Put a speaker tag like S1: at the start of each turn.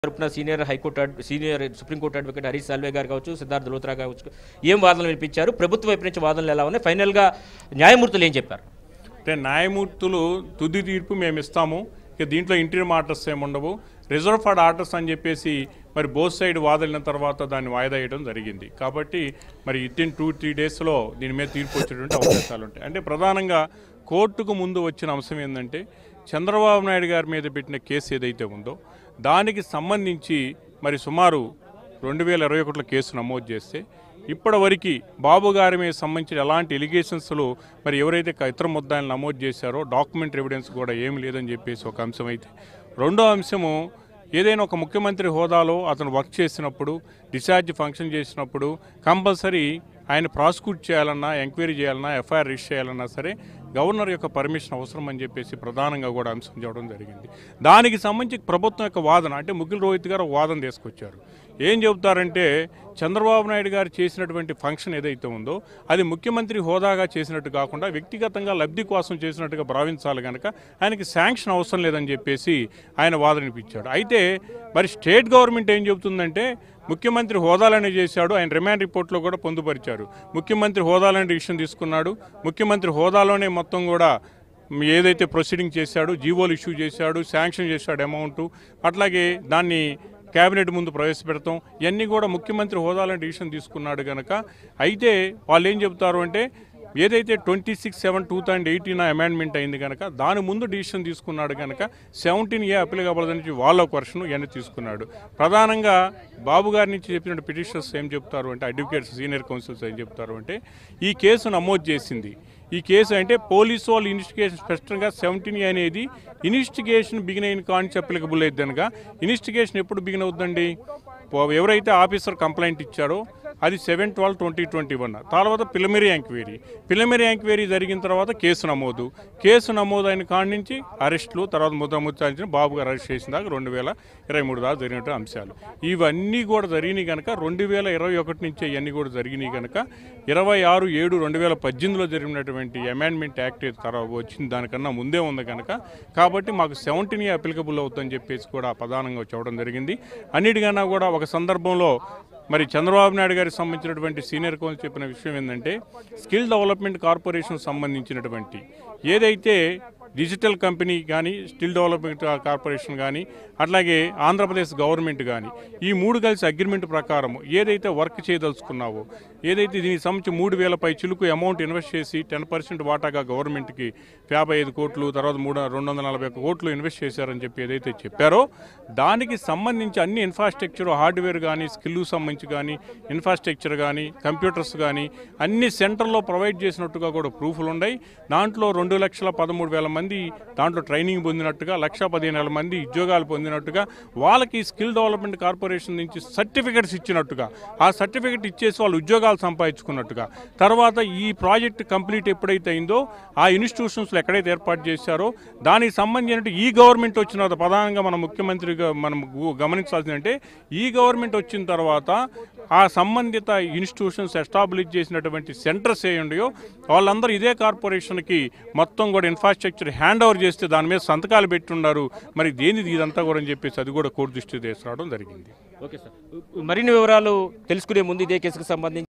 S1: తరపున senior high court అడ్- senior supreme court advocate Harish Salve గారు కావచ్చు సిద్ధార్థ లోత్రా కావచ్చు ఏం వాదనలు వినిపించారు ప్రభుత్వ వైపు నుంచి వాదనలు ఎలా ఉన్నాయి ఫైనల్గా న్యాయమూర్తులు ఏం చెప్పారు
S2: అంటే న్యాయమూర్తులు తుది తీర్పు మేము ఇస్తాము ఇక దీంట్లో ఇంటీరియం ఆర్డర్స్ ఏమి ఉండవు రిజర్వ్ ఫండ్ ఆర్డర్స్ అని చెప్పేసి మరి బోత్ సైడ్ వాదలిన తర్వాత దాన్ని వాయిదా వేయడం జరిగింది కాబట్టి మరి వితిన్ టూ త్రీ డేస్లో దీని మీద తీర్పు వచ్చేటువంటి అవకాశాలు ఉంటాయి అంటే ప్రధానంగా కోర్టుకు ముందు వచ్చిన అంశం ఏంటంటే చంద్రబాబు నాయుడు గారి మీద పెట్టిన కేసు ఏదైతే ఉందో దానికి సంబంధించి మరి సుమారు రెండు వేల ఇరవై ఒకటిలో కేసు నమోదు చేస్తే ఇప్పటివరకు బాబు గారి మీద సంబంధించిన ఎలాంటి ఎలిగేషన్స్లు మరి ఎవరైతే క- ఇతర ముద్దాయిలు నమోదు చేశారో డాక్యుమెంట్ ఎవిడెన్స్ కూడా ఏమి లేదని చెప్పేసి ఒక అంశం అయితే రెండో అంశము ఏదైనా ఒక ముఖ్యమంత్రి హోదాలో అతను వర్క్ చేసినప్పుడు డిశ్చార్జ్ ఫంక్షన్ చేసినప్పుడు కంపల్సరీ ఆయన ప్రాసిక్యూట్ చేయాలన్నా ఎంక్వైరీ చేయాలన్నా ఎఫ్ఐఆర్ రిజిస్టర్ చేయాలన్నా సరే గవర్నర్ యొక్క పర్మిషన్ అవసరం అని చెప్పేసి ప్రధానంగా కూడా అంశం చేయడం జరిగింది దానికి సంబంధించి ప్రభుత్వం యొక్క వాదన అంటే ముగ్గులు రోహిత్ గారు ఒక వాదన తీసుకొచ్చారు ఏం చెబుతారంటే చంద్రబాబు నాయుడు గారు చేసినటువంటి ఫంక్షన్ ఏదైతే ఉందో అది ముఖ్యమంత్రి హోదాగా చేసినట్టు కాకుండా వ్యక్తిగతంగా లబ్ధి కోసం చేసినట్టుగా భావించాలి కనుక ఆయనకి శాంక్షన్ అవసరం లేదని చెప్పేసి ఆయన వాదన వినిపించాడు అయితే మరి స్టేట్ గవర్నమెంట్ ఏం చెబుతుందంటే ముఖ్యమంత్రి హోదాలోనే చేశాడు ఆయన రిమాండ్ రిపోర్ట్లో కూడా పొందుపరిచారు ముఖ్యమంత్రి హోదాలోనే డిసిషన్ తీసుకున్నాడు ముఖ్యమంత్రి హోదాలోనే మొత్తం కూడా ఏదైతే ప్రొసీడింగ్ చేశాడు జీవోలు ఇష్యూ చేశాడు శాంక్షన్ చేశాడు అమౌంట్ అట్లాగే దాన్ని కేబినెట్ ముందు ప్రవేశపెడతాం ఇవన్నీ కూడా ముఖ్యమంత్రి హోదాలో డిసిషన్ తీసుకున్నాడు కనుక అయితే వాళ్ళు ఏం చెబుతారు అంటే ఏదైతే twenty six seven two thousand eighteen amendment అయింది కనుక దాని ముందు డిసిషన్ తీసుకున్నాడు కనుక సెవెంటీన్ ఏ అప్పీల్ కావాలని వాళ్ళ ఒక వర్షన్ ఇవన్నీ తీసుకున్నాడు ప్రధానంగా బాబు గారి నుంచి చెప్పిన పిటిషనర్స్ ఏం చెప్తారు అంటే అడ్వకేట్స్ సీనియర్ కౌన్సిల్స్ ఏం చెప్తారు అంటే ఈ కేసు నమోదు చేసింది ఈ కేసు అంటే పోలీసు వాళ్ళు ఇన్వెస్టిగేషన్ స్పష్టంగా సెవెంటీన్ అనేది ఇన్వెస్టిగేషన్ బిగిన్ అయిన కాన్సెప్ట్ అప్లికబుల్ అయితే కనుక ఇన్వెస్టిగేషన్ ఎప్పుడు బిగిన్ అవుతుందండి పో- ఎవరైతే ఆఫీసర్ కంప్లైంట్ ఇచ్చారో అది seven twelve twenty twenty one తర్వాత ప్రిలిమినరీ ఎంక్వైరీ ప్రిలిమినరీ ఎంక్వైరీ జరిగిన తర్వాత కేసు నమోదు కేసు నమోదు అయిన కాడి నుంచి అరెస్టులు తర్వాత ముద్ద ముచ్చాల్సిన బాబు గారు అరెస్ట్ చేసిన దాకా రెండు వేల ఇరవై మూడు దాకా జరిగినట్టు అంశాలు ఇవన్నీ కూడా జరిగినాయి కనుక రెండు వేల ఇరవై ఒకటి నుంచి ఇవన్నీ కూడా జరిగినాయి కనుక ఇరవై ఆరు ఏడు రెండు వేల పద్దెనిమిదిలో జరిగినటువంటి అమెండ్మెంట్ యాక్ట్ తర్వాత వచ్చింది దానికన్నా ముందే ఉంది కనుక కాబట్టి మాకు సెవెంటీన్ అప్లికబుల్ అవుతుందని చెప్పేసి కూడా ప్రధానంగా చెప్పడం జరిగింది అన్నిటికన్నా కూడా ఒక సందర్భంలో మరి చంద్రబాబు నాయుడు గారికి సంబంధించినటువంటి సీనియర్ కౌన్సిల్ చెప్పిన విషయం ఏంటంటే స్కిల్ డెవలప్మెంట్ కార్పొరేషన్ సంబంధించినటువంటి ఏదైతే డిజిటల్ కంపెనీ కానీ స్కిల్ డెవలప్మెంట్ కార్పొరేషన్ కానీ అట్లాగే ఆంధ్రప్రదేశ్ గవర్నమెంట్ కానీ ఈ మూడు కలిసి అగ్రిమెంట్ ప్రకారం ఏదైతే వర్క్ చేయదలుచుకున్నావో ఏదైతే దీనికి సంబంధించి మూడు వేల పై చిలుకు అమౌంట్ ఇన్వెస్ట్ చేసి టెన్ పర్సెంట్ వాటాగా గవర్నమెంట్కి యాభై ఐదు కోట్లు తర్వాత మూడు రెండు వందల నలభై ఒక్క కోట్లు ఇన్వెస్ట్ చేశారని చెప్పి ఏదైతే చెప్పారో దానికి సంబంధించి అన్ని ఇన్ఫ్రాస్ట్రక్చర్ హార్డ్వేర్ కానీ స్కిల్ సంబంధించి కానీ ఇన్ఫ్రాస్ట్రక్చర్ కానీ కంప్యూటర్స్ కానీ అన్ని సెంటర్లో ప్రొవైడ్ చేసినట్టుగా కూడా ప్రూఫ్లు ఉన్నాయి దాంట్లో రెండు లక్షల పదమూడు వేల మంది దాంట్లో ట్రైనింగ్ పొందినట్టుగా లక్ష పదిహేను వేల మంది ఉద్యోగాలు పొందినట్టుగా వాళ్ళకి స్కిల్ డెవలప్మెంట్ కార్పొరేషన్ నుంచి సర్టిఫికెట్స్ ఇచ్చినట్టుగా ఆ సర్టిఫికెట్ ఇచ్చేసి వాళ్ళు ఉద్యోగాలు సంపాదించుకున్నట్టుగా తర్వాత ఈ ప్రాజెక్ట్ కంప్లీట్ ఎప్పుడైతే అయిందో ఆ ఇన్స్టిట్యూషన్స్లో ఎక్కడైతే ఏర్పాటు చేశారో దానికి సంబంధించిన ఈ గవర్నమెంట్ వచ్చిన తర్వాత ప్రధానంగా మన ముఖ్యమంత్రిగా మనం గు- గమనించాల్సిందంటే ఈ గవర్నమెంట్ వచ్చిన తర్వాత ఆ సంబంధిత ఇన్స్టిట్యూషన్స్ ఎస్టాబ్లిష్ చేసినటువంటి సెంటర్స్ ఏ ఉన్నాయో వాళ్ళందరూ ఇదే కార్పొరేషన్కి మొత్తం కూడా ఇన్ఫ్రాస్ట్రక్చర్ హ్యాండ్ ఓవర్ చేస్తే దాని మీద సంతకాలు పెట్టున్నారు మరి దేనిది ఇదంతా కూడా అని చెప్పేసి అది కూడా కోర్టు దృష్టి తీసుకురావడం జరిగింది
S1: ఓకే సార్ మరిన్ని వివరాలు తెలుసుకునే ముందు ఇదే కేసుకు సంబంధించి